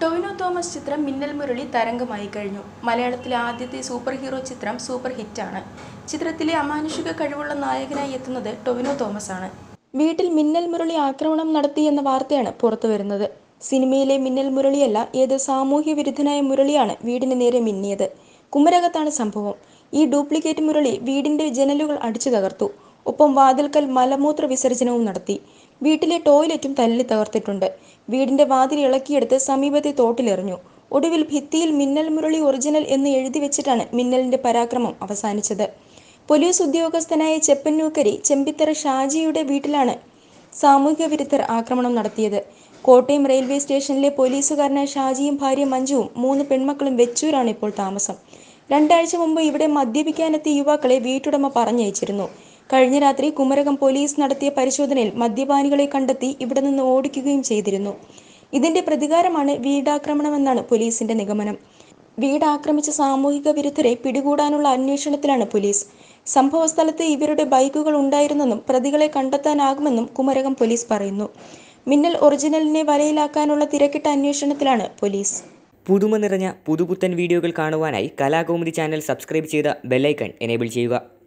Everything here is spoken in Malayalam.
ടൊവിനോ തോമസ് ചിത്രം മിന്നൽ മുരളി തരംഗമായി കഴിഞ്ഞു മലയാളത്തിലെ ആദ്യത്തെ സൂപ്പർ ഹീറോ ചിത്രം സൂപ്പർ ഹിറ്റാണ് ചിത്രത്തിലെ അമാനുഷിക കഴിവുള്ള നായകനായി എത്തുന്നത് ടൊവിനോ തോമസ് ആണ് വീട്ടിൽ മിന്നൽ മുരളി ആക്രമണം നടത്തി എന്ന വാർത്തയാണ് പുറത്തുവരുന്നത് സിനിമയിലെ മിന്നൽ മുരളിയല്ല ഏത് സാമൂഹ്യ വിരുദ്ധനായ മുരളിയാണ് വീടിന് നേരെ മിന്നിയത് കുമരകത്താണ് സംഭവം ഈ ഡ്യൂപ്ലിക്കേറ്റ് മുരളി വീടിന്റെ ജനലുകൾ അടിച്ചു തകർത്തു ഒപ്പം വാതിൽക്കൽ മലമൂത്ര വിസർജനവും നടത്തി വീട്ടിലെ ടോയ്ലറ്റും തല്ലി തകർത്തിട്ടുണ്ട് വീടിന്റെ വാതിൽ ഇളക്കിയെടുത്ത് സമീപത്തെ തോട്ടിലെറിഞ്ഞു ഒടുവിൽ ഭിത്തിയിൽ മിന്നൽ മുരളി ഒറിജിനൽ എന്ന് എഴുതി വെച്ചിട്ടാണ് മിന്നലിന്റെ പരാക്രമം അവസാനിച്ചത് പോലീസ് ഉദ്യോഗസ്ഥനായ ചെപ്പന്നൂക്കരി ചെമ്പിത്തറ ഷാജിയുടെ വീട്ടിലാണ് സാമൂഹ്യ വിരുദ്ധർ ആക്രമണം നടത്തിയത് കോട്ടയം റെയിൽവേ സ്റ്റേഷനിലെ പോലീസുകാരനായ ഷാജിയും ഭാര്യ മഞ്ജുവും മൂന്ന് പെൺമക്കളും വെച്ചൂരാണ് ഇപ്പോൾ താമസം രണ്ടാഴ്ച മുമ്പ് ഇവിടെ മദ്യപിക്കാനെത്തിയ യുവാക്കളെ വീട്ടുടമ പറഞ്ഞയച്ചിരുന്നു കഴിഞ്ഞ രാത്രി കുമരകം പോലീസ് നടത്തിയ പരിശോധനയിൽ മദ്യപാനികളെ കണ്ടെത്തി ഇവിടെ നിന്ന് ഓടിക്കുകയും ചെയ്തിരുന്നു ഇതിന്റെ പ്രതികാരമാണ് വീടാക്രമണമെന്നാണ് പോലീസിന്റെ നിഗമനം വീട് ആക്രമിച്ച സാമൂഹിക വിരുദ്ധരെ പിടികൂടാനുള്ള അന്വേഷണത്തിലാണ് പോലീസ് സംഭവസ്ഥലത്ത് ഇവരുടെ ബൈക്കുകൾ ഉണ്ടായിരുന്നെന്നും പ്രതികളെ കണ്ടെത്താനാകുമെന്നും കുമരകം പോലീസ് പറയുന്നു മിന്നൽ ഒറിജിനലിനെ വലയിലാക്കാനുള്ള തിരക്കിട്ട അന്വേഷണത്തിലാണ് പോലീസ് പുതുമ നിറഞ്ഞ പുതുപുത്തൻ വീഡിയോകൾ കാണുവാനായി കലാകൗമുദി ചാനൽ സബ്സ്ക്രൈബ് ചെയ്ത ബെല്ലൈക്കൺ എനേബിൾ ചെയ്യുക